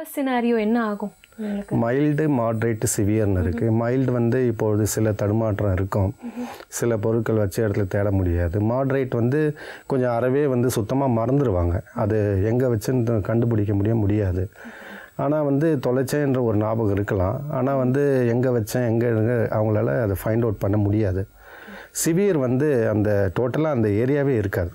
worst scenario என்ன ஆகும் உங்களுக்கு மைல்டு மாட்ரேட்டு சிவியர்னு இருக்குது மைல்டு வந்து இப்பொழுது சில தடுமாற்றம் இருக்கும் சில பொருட்கள் வச்ச இடத்துல தேட முடியாது மாட்ரேட் வந்து கொஞ்சம் அறவே வந்து சுத்தமாக மறந்துடுவாங்க அது எங்கே வச்சுன்னு கண்டுபிடிக்க முடிய முடியாது ஆனால் வந்து தொலைச்சேன்ற ஒரு ஞாபகம் இருக்கலாம் ஆனால் வந்து எங்கே வச்சேன் எங்கே அவங்களால அதை ஃபைண்ட் அவுட் பண்ண முடியாது சிவியர் வந்து அந்த டோட்டலாக அந்த ஏரியாவே இருக்காது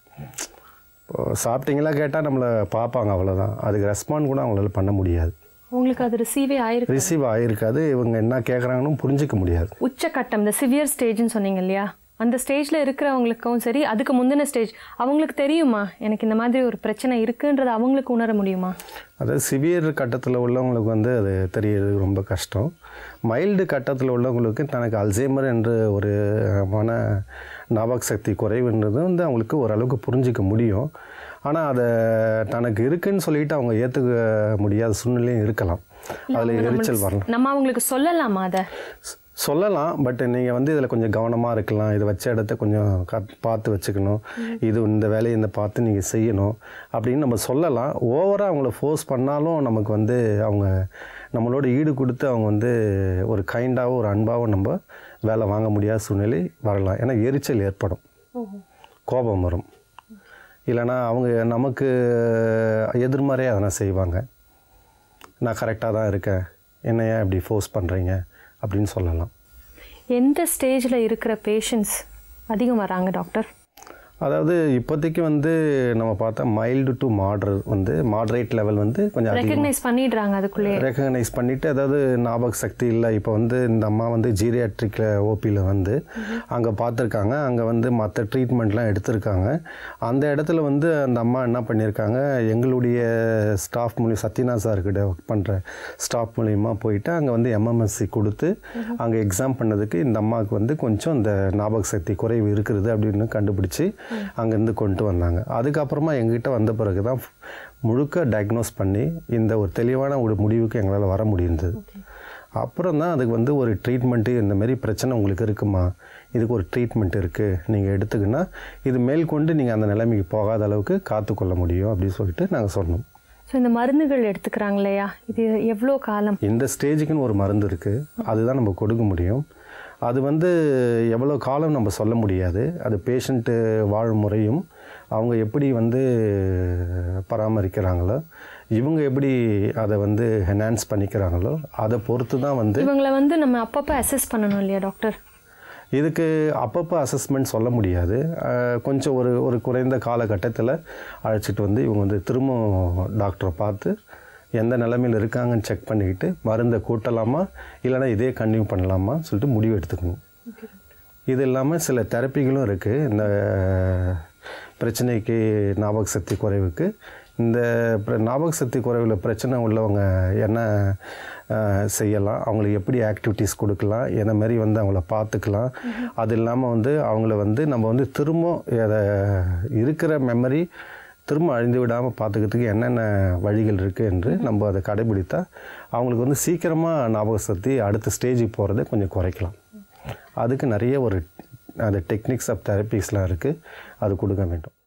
இப்போ சாப்பிட்டீங்களா கேட்டால் நம்மளை பார்ப்பாங்க அவ்வளோதான் அதுக்கு ரெஸ்பாண்ட் கூட அவங்களால பண்ண முடியாது உங்களுக்கு அது ரிசீவே ஆயிருக்கு ரிசீவ் ஆகிருக்காது இவங்க என்ன கேட்குறாங்கன்னு புரிஞ்சிக்க முடியாது உச்சக்கட்டம் இந்த சிவியர் ஸ்டேஜ்னு சொன்னீங்க இல்லையா அந்த ஸ்டேஜில் இருக்கிறவங்களுக்கும் சரி அதுக்கு முந்தின ஸ்டேஜ் அவங்களுக்கு தெரியுமா எனக்கு இந்த மாதிரி ஒரு பிரச்சனை இருக்குன்றது அவங்களுக்கு உணர முடியுமா அதாவது சிவியர் கட்டத்தில் உள்ளவங்களுக்கு வந்து அது தெரியறது ரொம்ப கஷ்டம் மைல்டு கட்டத்தில் உள்ளவங்களுக்கு தனக்கு அல்சைமர் என்ற ஒரு மன ஞாபக சக்தி குறைவுன்றது வந்து அவங்களுக்கு ஓரளவுக்கு புரிஞ்சிக்க முடியும் ஆனால் அதை தனக்கு இருக்குன்னு சொல்லிட்டு அவங்க ஏற்றுக்க முடியாத சூழ்நிலையும் இருக்கலாம் அதில் எரிச்சல் வரலாம் நம்ம அவங்களுக்கு சொல்லலாமா அதை சொ- சொல்லலாம் பட் நீங்கள் வந்து இதில் கொஞ்சம் கவனமாக இருக்கலாம் இதை வச்ச இடத்த கொஞ்சம் கட் பார்த்து வச்சுக்கணும் இது இந்த வேலையை இந்த பார்த்து நீங்கள் செய்யணும் அப்படின்னு நம்ம சொல்லலாம் ஓவராக அவங்கள ஃபோர்ஸ் பண்ணாலும் நமக்கு வந்து அவங்க நம்மளோட ஈடு கொடுத்து அவங்க வந்து ஒரு கைண்டாகவும் ஒரு அன்பாகவும் நம்ம வேலை வாங்க முடியாத சூழ்நிலை வரலாம் ஏன்னா எரிச்சல் ஏற்படும் கோபம் வரும் இல்லைன்னா அவங்க நமக்கு எதிர்மறையாக அதனை செய்வாங்க நான் கரெக்டாக தான் இருக்கேன் என்ன ஏன் இப்படி ஃபோர்ஸ் பண்ணுறீங்க அப்படின்னு சொல்லலாம் எந்த ஸ்டேஜில் இருக்கிற பேஷண்ட்ஸ் அதிகம் வராங்க டாக்டர் அதாவது இப்போதைக்கு வந்து நம்ம பார்த்தா மைல்டு டு மாடர் வந்து மாடரேட் லெவல் வந்து கொஞ்சம் அதிகம் ரெக்கக்னைஸ் பண்ணிடுறாங்க அதுக்குள்ளே ரெக்கக்னைஸ் பண்ணிவிட்டு அதாவது ஞாபக சக்தி இல்லை இப்போ வந்து இந்த அம்மா வந்து ஜீரியாட்ரிக்கில் ஓபியில் வந்து அங்கே பார்த்துருக்காங்க அங்கே வந்து மற்ற ட்ரீட்மெண்ட்லாம் எடுத்திருக்காங்க அந்த இடத்துல வந்து அந்த அம்மா என்ன பண்ணியிருக்காங்க எங்களுடைய ஸ்டாஃப் மூலியம் சத்யநாத் சார்கிட்ட ஒர்க் பண்ணுற ஸ்டாஃப் மூலியமாக போயிட்டு அங்கே வந்து எம்எம்எஸ்சி கொடுத்து அங்கே எக்ஸாம் பண்ணதுக்கு இந்த அம்மாவுக்கு வந்து கொஞ்சம் இந்த ஞாபக சக்தி குறைவு இருக்கிறது அப்படின்னு கண்டுபிடிச்சி அங்கேருந்து கொண்டு வந்தாங்க அதுக்கப்புறமா எங்ககிட்ட வந்த பிறகு தான் முழுக்க டயக்னோஸ் பண்ணி இந்த ஒரு தெளிவான ஒரு முடிவுக்கு எங்களால் வர முடிந்தது அப்புறம் தான் அதுக்கு வந்து ஒரு ட்ரீட்மெண்ட்டு இந்த மாதிரி பிரச்சனை உங்களுக்கு இருக்குமா இதுக்கு ஒரு ட்ரீட்மெண்ட் இருக்குது நீங்கள் எடுத்துக்கினா இது மேற்கொண்டு நீங்கள் அந்த நிலைமைக்கு போகாத அளவுக்கு காத்துக்கொள்ள முடியும் அப்படின்னு சொல்லிட்டு நாங்கள் சொன்னோம் ஸோ இந்த மருந்துகள் எடுத்துக்கிறாங்க இல்லையா இது எவ்வளோ காலம் இந்த ஸ்டேஜுக்குன்னு ஒரு மருந்து இருக்குது அதுதான் நம்ம கொடுக்க முடியும் அது வந்து எவ்வளோ காலம் நம்ம சொல்ல முடியாது அது பேஷண்ட்டு வாழும் முறையும் அவங்க எப்படி வந்து பராமரிக்கிறாங்களோ இவங்க எப்படி அதை வந்து என்ஹான்ஸ் பண்ணிக்கிறாங்களோ அதை பொறுத்து தான் வந்து இவங்களை வந்து நம்ம அப்பப்போ அசஸ் பண்ணணும் இல்லையா டாக்டர் இதுக்கு அப்பப்போ அசஸ்மெண்ட் சொல்ல முடியாது அஹ், கொஞ்சம் ஒரு ஒரு குறைந்த காலகட்டத்தில் அழைச்சிட்டு வந்து இவங்க வந்து திரும்ப டாக்டரை பார்த்து எந்த நிலைமையில் இருக்காங்கன்னு செக் பண்ணிக்கிட்டு மருந்தை கூட்டலாமா இல்லைன்னா இதே கன்டினியூ பண்ணலாமா சொல்லிட்டு முடிவு எடுத்துக்கணும் இது இல்லாமல் சில தெரப்பிகளும் இருக்குது இந்த பிரச்சனைக்கு ஞாபக சக்தி குறைவுக்கு இந்த பிர- ஞாபக சக்தி குறைவில் பிரச்சனை உள்ளவங்க என்ன அஹ், செய்யலாம் அவங்களுக்கு எப்படி ஆக்டிவிட்டீஸ் கொடுக்கலாம் என்ன மாதிரி வந்து அவங்கள பார்த்துக்கலாம் அது இல்லாமல் வந்து அவங்கள வந்து நம்ம வந்து திரும்ப அதை இருக்கிற மெமரி திரும்ப அழிந்து விடாமல் பார்த்துக்கிறதுக்கு என்னென்ன வழிகள் இருக்குது என்று நம்ம அதை கடைபிடித்தா அவங்களுக்கு வந்து சீக்கிரமாக ஞாபக சக்தி அடுத்த ஸ்டேஜுக்கு போகிறத கொஞ்சம் குறைக்கலாம் அதுக்கு நிறைய ஒரு அந்த டெக்னிக்ஸ் ஆஃப் தெரப்பிஸ்லாம் இருக்குது அது கொடுக்க வேண்டும்